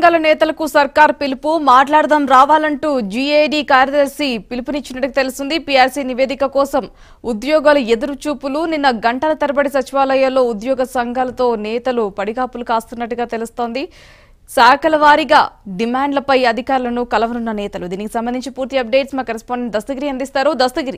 సంఘాల నేతలకు సర్కార్ పిలుపు మాట్లాడదాం రావాలంటూ జీఏడీ కార్యదర్శి పిలుపునిచ్చినట్టు తెలుస్తుంది పీఆర్సీ నివేదిక కోసం ఉద్యోగాల ఎదురుచూపులు నిన్న గంటల తరబడి సచివాలయాల్లో ఉద్యోగ సంఘాలతో నేతలు పడిగాపులు కాస్తున్నట్టుగా తెలుస్తోంది శాఖల వారీగా డిమాండ్లపై అధికారులను కలవనున్న నేతలు దీనికి సంబంధించి పూర్తి అప్డేట్స్ మా కరెస్పాండెంట్ దస్తగిరి అందిస్తారు దస్తగిరి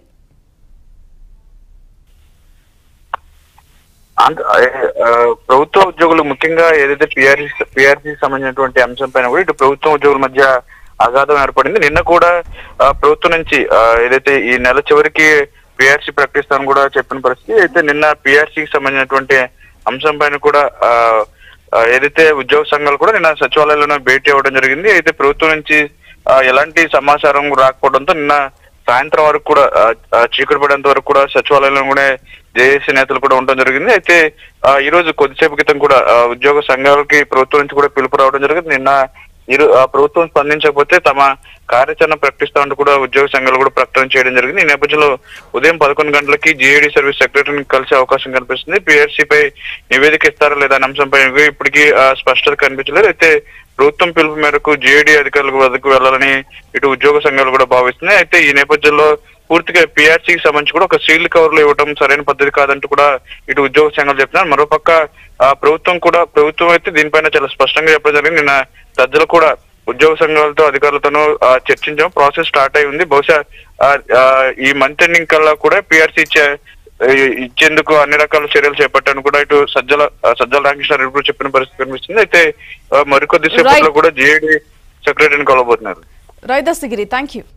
అంత- ఏ- ఆ, ప్రభుత్వ ఉద్యోగులు ముఖ్యంగా ఏదైతే పిఆర్సీ పిఆర్సీ సంబంధించినటువంటి అంశం పైన కూడా ఇటు ప్రభుత్వ ఉద్యోగుల మధ్య అగాధం ఏర్పడింది నిన్న కూడా ఆ, ప్రభుత్వం నుంచి ఆ, ఏదైతే ఈ నెల చివరికి పిఆర్సీ ప్రకటిస్తామని కూడా చెప్పిన పరిస్థితి అయితే నిన్న పిఆర్సీకి సంబంధించినటువంటి అంశం పైన కూడా ఆ, ఆ, ఏదైతే ఉద్యోగ సంఘాలు కూడా నిన్న సచివాలయంలోనే భేటీ అవ్వడం జరిగింది అయితే ప్రభుత్వం నుంచి ఆ, ఎలాంటి సమాచారం రాకపోవడంతో నిన్న సాయంత్రం వరకు కూడా ఆ, ఆ, చీకటి పడేంత వరకు కూడా సచివాలయంలో కూడా జేఏసీ నేతలు కూడా ఉండడం జరిగింది అయితే ఆ, ఈ రోజు కొద్దిసేపు క్రితం కూడా ఆ, ఉద్యోగ సంఘాలకి ప్రభుత్వం నుంచి కూడా పిలుపు రావడం జరిగింది నిన్న ఇరు ఆ ప్రభుత్వం స్పందించకపోతే తమ కార్యాచరణ ప్రకటిస్తామంటూ కూడా ఉద్యోగ సంఘాలు కూడా ప్రకటన చేయడం జరిగింది ఈ నేపథ్యంలో ఉదయం పదకొండు గంటలకి జీఏడీ సర్వీస్ సెక్రటరీని కలిసే అవకాశం కనిపిస్తుంది పిఆర్సీ పై నివేదిక ఇస్తారా లేదా అనే అంశంపై ఇప్పటికీ ఆ, స్పష్టత కనిపించలేదు అయితే ప్రభుత్వం పిలుపు మేరకు జీఏడీ అధికారులకు వద్దకు వెళ్లాలని ఇటు ఉద్యోగ సంఘాలు కూడా భావిస్తున్నాయి అయితే ఈ నేపథ్యంలో పూర్తిగా పిఆర్సీకి సంబంధించి కూడా ఒక సీల్ కవర్లు ఇవ్వడం సరైన పద్ధతి కాదంటూ కూడా ఇటు ఉద్యోగ సంఘాలు చెప్తున్నారు మరోపక్క ఆ, ప్రభుత్వం కూడా ప్రభుత్వం అయితే దీనిపైన చాలా స్పష్టంగా చెప్పడం జరిగింది నిన్న సజ్జలు కూడా ఉద్యోగ సంఘాలతో అధికారులతోనూ ఆ, చర్చించాం ప్రాసెస్ స్టార్ట్ అయి ఉంది బహుశా ఆ, ఆ, ఈ మంత్ ఎండింగ్ కల్లా కూడా పిఆర్సీ ఇచ్చే ఈ- ఇచ్చేందుకు అన్ని రకాల చర్యలు చేపట్టాను కూడా ఇటు సజ్జల ఆ, సజ్జల రామకృష్ణ రెడ్డి కూడా చెప్పిన పరిస్థితి కనిపిస్తుంది అయితే ఆ, మరికొద్ది సేపట్లో కూడా జేఏడీ సెక్రటరీని కలవబోతున్నారు రై దస్తగిరి థ్యాంక్ యూ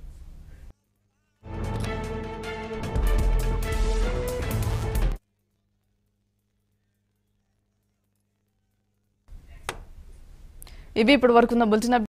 ఇవి ఇప్పటి వరకు ఉన్న బులెటిన్